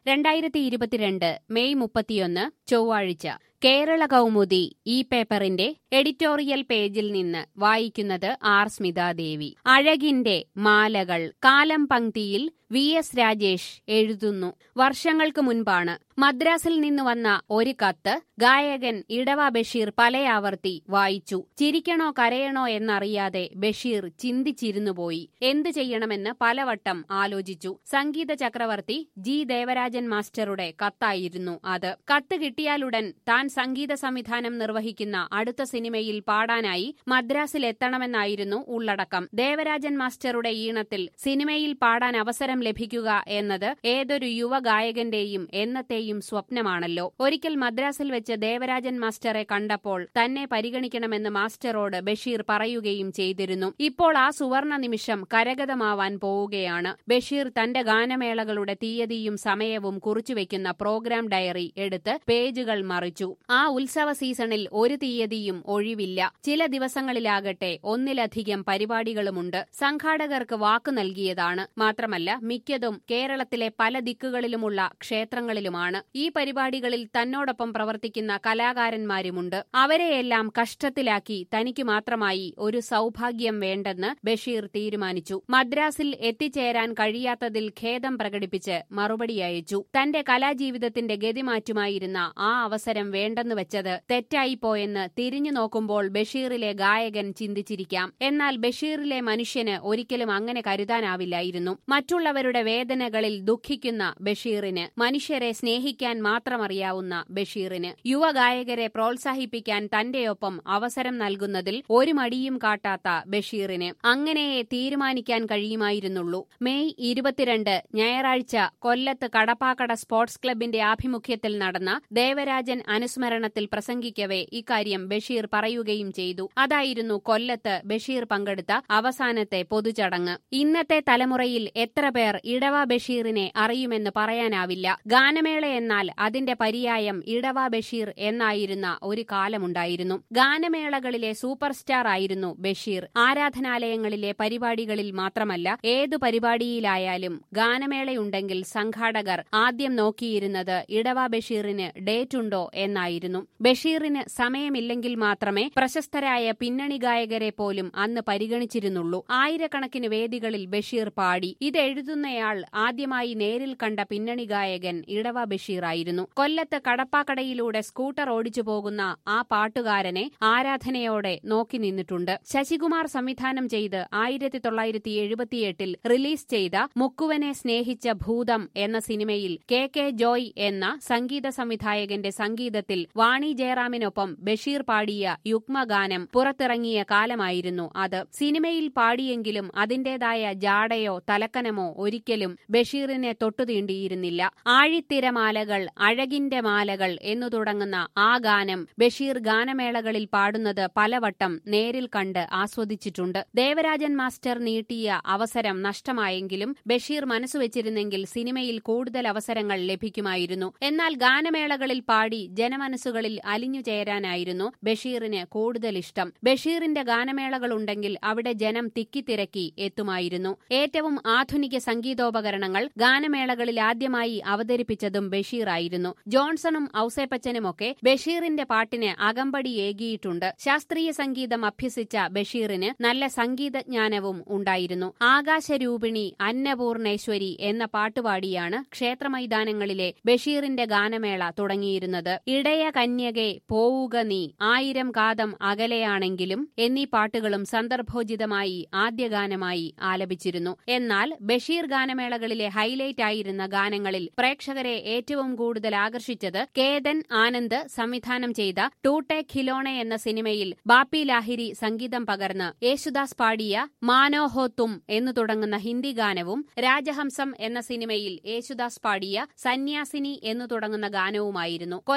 രണ്ടായിരത്തി ഇരുപത്തിരണ്ട് മെയ് മുപ്പത്തിയൊന്ന് ചൊവ്വാഴ്ച കേരള കൗമുദി ഈ പേപ്പറിന്റെ എഡിറ്റോറിയൽ പേജിൽ നിന്ന് വായിക്കുന്നത് ആർ സ്മിതാദേവി അഴകിന്റെ മാലകൾ കാലം പങ്ക്തിയിൽ വി എസ് രാജേഷ് എഴുതുന്നു വർഷങ്ങൾക്ക് മുൻപാണ് മദ്രാസിൽ നിന്ന് വന്ന ഒരു കത്ത് ഗായകൻ ഇടവ ബഷീർ പലയാവർത്തി വായിച്ചു ചിരിക്കണോ കരയണോ എന്നറിയാതെ ബഷീർ ചിന്തിച്ചിരുന്നുപോയി എന്തു ചെയ്യണമെന്ന് പലവട്ടം ആലോചിച്ചു സംഗീത ചക്രവർത്തി ജി ദേവരാജൻ മാസ്റ്ററുടെ കത്തായിരുന്നു അത് കത്ത് കിട്ടിയാലുടൻ താൻ സംഗീത സംവിധാനം നിർവഹിക്കുന്ന അടുത്ത സിനിമയിൽ പാടാനായി മദ്രാസിൽ എത്തണമെന്നായിരുന്നു ഉള്ളടക്കം ദേവരാജൻ മാസ്റ്ററുടെ ഈണത്തിൽ സിനിമയിൽ പാടാൻ അവസരം ലഭിക്കുക എന്നത് ഏതൊരു യുവ ഗായകന്റെയും എന്നത്തെയും സ്വപ്നമാണല്ലോ ഒരിക്കൽ മദ്രാസിൽ വെച്ച് ദേവരാജൻ മാസ്റ്ററെ കണ്ടപ്പോൾ തന്നെ പരിഗണിക്കണമെന്ന് മാസ്റ്ററോട് ബഷീർ പറയുകയും ചെയ്തിരുന്നു ഇപ്പോൾ ആ സുവർണ നിമിഷം കരഗതമാവാൻ പോവുകയാണ് ബഷീർ തന്റെ ഗാനമേളകളുടെ തീയതിയും സമയവും കുറിച്ചുവെക്കുന്ന പ്രോഗ്രാം ഡയറി എടുത്ത് പേജുകൾ മറിച്ചു ആ ഉത്സവ സീസണിൽ ഒരു തീയതിയും ഒഴിവില്ല ചില ദിവസങ്ങളിലാകട്ടെ ഒന്നിലധികം പരിപാടികളുമുണ്ട് സംഘാടകർക്ക് വാക്കു നൽകിയതാണ് മാത്രമല്ല മിക്കതും കേരളത്തിലെ പല ദിക്കുകളിലുമുള്ള ക്ഷേത്രങ്ങളിലുമാണ് ഈ പരിപാടികളിൽ തന്നോടൊപ്പം പ്രവർത്തിക്കുന്ന കലാകാരന്മാരുമുണ്ട് അവരെയെല്ലാം കഷ്ടത്തിലാക്കി തനിക്ക് മാത്രമായി ഒരു സൗഭാഗ്യം വേണ്ടെന്ന് ബഷീർ തീരുമാനിച്ചു മദ്രാസിൽ എത്തിച്ചേരാൻ കഴിയാത്തതിൽ ഖേദം പ്രകടിപ്പിച്ച് മറുപടി അയച്ചു തന്റെ കലാജീവിതത്തിന്റെ ഗതിമാറ്റുമായിരുന്ന ആ അവസരം വേണ്ടെന്ന് വെച്ചത് തെറ്റായിപ്പോയെന്ന് തിരിഞ്ഞു നോക്കുമ്പോൾ ബഷീറിലെ ഗായകൻ ചിന്തിച്ചിരിക്കാം എന്നാൽ ബഷീറിലെ മനുഷ്യന് ഒരിക്കലും അങ്ങനെ കരുതാനാവില്ലായിരുന്നു മറ്റുള്ളവരുടെ വേദനകളിൽ ദുഃഖിക്കുന്ന ബഷീറിന് മനുഷ്യരെ സ്നേഹിക്കാൻ മാത്രമറിയാവുന്ന ബഷീറിന് യുവഗായകരെ പ്രോത്സാഹിപ്പിക്കാൻ തന്റെയൊപ്പം അവസരം നൽകുന്നതിൽ ഒരു മടിയും കാട്ടാത്ത ബഷീറിന് അങ്ങനെയേ തീരുമാനിക്കാൻ കഴിയുമായിരുന്നുള്ളൂ മെയ് ഇരുപത്തിരണ്ട് ഞായറാഴ്ച കൊല്ലത്ത് കടപ്പാക്കട സ്പോർട്സ് ക്ലബിന്റെ ആഭിമുഖ്യത്തിൽ നടന്ന ദേവരാജൻ അനുസ്മരണത്തിൽ പ്രസംഗിക്കവേ ഇക്കാര്യം ബഷീർ പറയുകയും ചെയ്തു അതായിരുന്നു കൊല്ലത്ത് ബഷീർ പങ്കെടുത്ത അവസാനത്തെ പൊതുചടങ്ങ് ഇന്നത്തെ തലമുറയിൽ എത്ര പേർ ഇടവ ബഷീറിനെ അറിയുമെന്ന് പറയാനാവില്ല ഗാനമേള എന്നാൽ അതിന്റെ പര്യായം ഇടവ ബഷീർ എന്നായിരുന്ന ഒരു കാലമുണ്ടായിരുന്നു ഗാനമേളകളിലെ സൂപ്പർ സ്റ്റാർ ആയിരുന്നു ബഷീർ ആരാധനാലയങ്ങളിലെ പരിപാടികളിൽ മാത്രമല്ല ഏതു പരിപാടിയിലായാലും ഗാനമേളയുണ്ടെങ്കിൽ സംഘാടകർ ആദ്യം നോക്കിയിരുന്നത് ഇടവ ബഷീറിന് ഡേറ്റ് ഉണ്ടോ എന്നായിരുന്നു ബഷീറിന് സമയമില്ലെങ്കിൽ മാത്രമേ പ്രശസ്തരായ പിന്നണി ഗായകരെ പോലും അന്ന് പരിഗണിച്ചിരുന്നുള്ളൂ ആയിരക്കണക്കിന് വേദികളിൽ ബഷീർ പാടി ഇതെഴുതുന്നയാൾ ആദ്യമായി നേരിൽ കണ്ട പിന്നണി ഗായകൻ ഇടവ ബഷീറായിരുന്നു കൊല്ലത്ത് കടപ്പാക്കടയിലൂടെ സ്കൂട്ടർ ഓടിച്ചു പോകുന്ന ആ പാട്ടുകാരനെ ആരാധനയോടെ നോക്കി നിന്നിട്ടുണ്ട് ശശികുമാർ സംവിധാനം ചെയ്ത് ആയിരത്തി തൊള്ളായിരത്തി എഴുപത്തിയെട്ടിൽ റിലീസ് ചെയ്ത മുക്കുവനെ സ്നേഹിച്ച ഭൂതം എന്ന സിനിമയിൽ കെ കെ ജോയ് എന്ന സംഗീത സംവിധായകന്റെ സംഗീതത്തിൽ വാണി ജയറാമിനൊപ്പം ബഷീർ പാടിയ യുഗ്മഗാനം പുറത്തിറങ്ങിയ കാലമായിരുന്നു അത് സിനിമയിൽ പാടിയെങ്കിലും അതിന്റേതായ ജാടയോ തലക്കനമോ ഒരിക്കലും ബഷീറിനെ തൊട്ടുതീണ്ടിയിരുന്നില്ല ആഴിത്തിരമാലകൾ അഴകിന്റെ മാലകൾ എന്നു തുടങ്ങുന്ന ആ ഗാനം ബഷീർ ഗാനമേളകളിൽ പാടുന്നത് പലവട്ടം നേരിൽ കണ്ട് ആസ്വദിച്ചിട്ടുണ്ട് ദേവരാജൻ മാസ്റ്റർ നീട്ടിയ അവസരം നഷ്ടമായെങ്കിലും ബഷീർ മനസ്സുവെച്ചിരുന്നെങ്കിൽ സിനിമയിൽ കൂടുതൽ അവസരങ്ങൾ ലഭിക്കുമായിരുന്നു എന്നാൽ ഗാനമേളകളിൽ പാടി ജനമനസ്സുകളിൽ അലിഞ്ഞു ചേരാനായിരുന്നു ബഷീറിന് കൂടുതൽ ഇഷ്ടം ബഷീറിന്റെ ഗാനമേളകളുണ്ടെങ്കിൽ അവിടെ ജനം തിക്കിത്തിരക്കി എത്തുമായിരുന്നു ഏറ്റവും ആധുനിക സംഗീതോപകരണങ്ങൾ ഗാനമേളകളിൽ ആദ്യമായി അവതരിപ്പിച്ചതും ബഷീറായിരുന്നു ജോൺസണും ഔസേപ്പച്ചനുമൊക്കെ ബഷീറിന്റെ പാട്ടിന് അകമ്പടി ഏകിയിട്ടുണ്ട് ശാസ്ത്രീയ സംഗീതം അഭ്യസിച്ച ബഷീറിന് നല്ല സംഗീതജ്ഞാനവും ഉണ്ടായിരുന്നു ആകാശരൂപിണി അന്നപൂർണേശ്വരി എന്ന പാട്ടുപാടിയാണ് ക്ഷേത്രമൈതാനങ്ങളിലെ ബഷീറിന്റെ ഗാനമേള തുടങ്ങിയിരുന്നത് ഇടയ കന്യകെ പോവുക നീ ആയിരം കാതം അകലെയാണെങ്കിലും എന്നീ പാട്ടുകളും സന്ദർഭോചിതമായി ആദ്യഗാനമായി ആലപിച്ചിരുന്നു എന്നാൽ ബഷീർ ഗാനമേളകളിലെ ഹൈലൈറ്റ് ആയിരുന്ന ഗാനങ്ങളിൽ പ്രേക്ഷകരെ ഏറ്റവും കൂടുതൽ ആകർഷിച്ചത് കേതൻ ആനന്ദ് സംവിധാനം ചെയ്ത ടൂട്ടെ ഖിലോണെ എന്ന സിനിമയിൽ ബാപ്പി ലാഹിരി സംഗീതം പകർന്ന് യേശുദാസ് പാടിയ മാനോ ഹോ തും എന്നു തുടങ്ങുന്ന ഹിന്ദി ഗാനവും രാജഹംസം എന്ന സിനിമയിൽ യേശുദാസ് പാടിയ സന്യാസിനി എന്നു തുടങ്ങുന്ന ഗാനവുമായിരുന്നു കൊല്ലത്ത്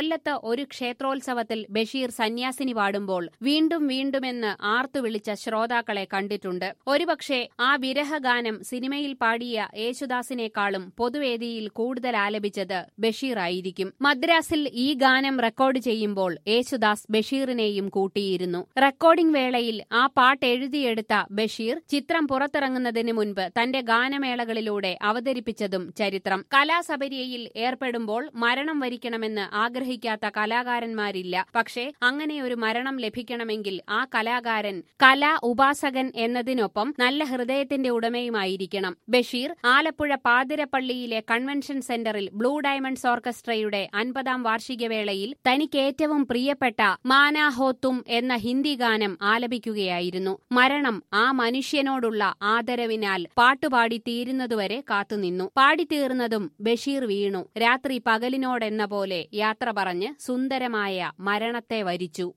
ഒരു ക്ഷേത്രോത്സവത്തിൽ ബഷീർ സന്യാസിനി പാടുമ്പോൾ വീണ്ടും വീണ്ടുമെന്ന് ആർത്തു വിളിച്ച ശ്രോതാക്കളെ കണ്ടിട്ടുണ്ട് ഒരുപക്ഷെ ആ വിരഹഗാനം സിനിമയിൽ പാടിയ യേശുദാസിനേക്കാളും പൊതുവേദിയിൽ കൂടുതൽ ആലപിച്ചത് ബഷീർ ആയിരിക്കും മദ്രാസിൽ ഈ ഗാനം റെക്കോർഡ് ചെയ്യുമ്പോൾ യേശുദാസ് ബഷീറിനെയും കൂട്ടിയിരുന്നു റെക്കോർഡിംഗ് വേളയിൽ ആ പാട്ട് എഴുതിയെടുത്ത ബഷീർ ചിത്രം പുറത്തിറങ്ങുന്നതിന് മുൻപ് തന്റെ ഗാനമേളകളിലൂടെ അവതരിപ്പിച്ചതും ചരിത്രം കലാസബരിയയിൽ ഏർപ്പെടുമ്പോൾ മരണം വരിക്കണമെന്ന് ആഗ്രഹിക്കാത്ത കലാകാരന്മാരില്ല പക്ഷേ അങ്ങനെ ഒരു മരണം ലഭിക്കണമെങ്കിൽ ആ കലാകാരൻ കലാ ഉപാസകൻ എന്നതിനൊപ്പം നല്ല ഹൃദയത്തിന്റെ ഉടമയുമായിരിക്കണം ബഷീർ ആലപ്പുഴ പാതിരപ്പള്ളിയിലെ കൺവെൻഷൻ സെന്ററിൽ ബ്ലൂ ഡയമണ്ട്സ് ഓർക്കസ്ട്രയുടെ അൻപതാം വാർഷിക വേളയിൽ തനിക്ക് ഏറ്റവും പ്രിയപ്പെട്ട മാനാഹോത്തും എന്ന ഹിന്ദി ഗാനം ആലപിക്കുകയായിരുന്നു മരണം ആ മനുഷ്യനോടുള്ള ആദരവിനാൽ പാട്ടുപാടി തീരുന്നതുവരെ കാത്തുനിന്നു പാടിത്തീർന്നതും ബഷീർ വീണു രാത്രി പകലിനോടെന്ന പോലെ യാത്ര പറഞ്ഞ് സുന്ദരമായ മരണത്തെ വരിച്ചു